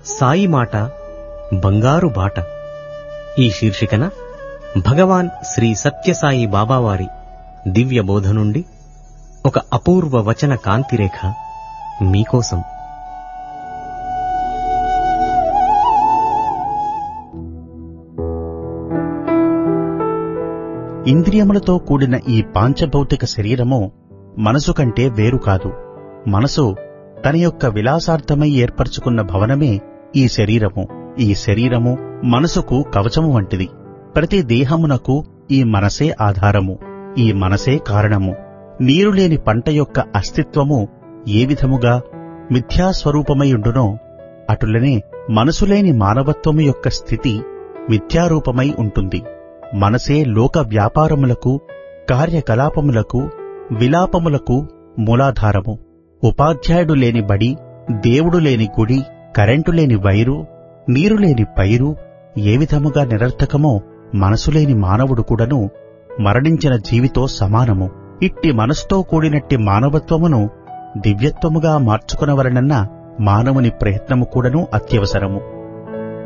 సాయి మాట బంగారు బాట ఈ శీర్షికన భగవాన్ శ్రీ సత్యసాయి బాబావారి దివ్య బోధ నుండి ఒక అపూర్వ వచన కాంతిరేఖ మీకోసం ఇంద్రియములతో కూడిన ఈ పాంచభౌతిక శరీరము మనసు కంటే వేరు కాదు మనసు తన యొక్క విలాసార్థమై ఏర్పరచుకున్న భవనమే ఈ శరీరము ఈ శరీరము మనసుకు కవచము వంటిది ప్రతి దేహమునకు ఈ మనసే ఆధారము ఈ మనసే కారణము నీరు లేని పంట యొక్క అస్తిత్వము ఏ విధముగా మిథ్యాస్వరూపమైయుండునో అటులనే మనసులేని మానవత్వము యొక్క స్థితి మిథ్యారూపమై ఉంటుంది మనసే లోక వ్యాపారములకు కార్యకలాపములకు విలాపములకు మూలాధారము ఉపాధ్యాయుడు లేని బడి దేవుడు లేని గుడి కరెంటు లేని వైరు నీరు లేని పైరు ఏ విధముగా నిరర్థకమో మనసులేని మానవుడు కూడాను మరణించిన జీవితో సమానము ఇట్టి మనసుతో కూడినట్టి మానవత్వమును దివ్యత్వముగా మార్చుకునవలనన్న మానవుని ప్రయత్నము కూడాను అత్యవసరము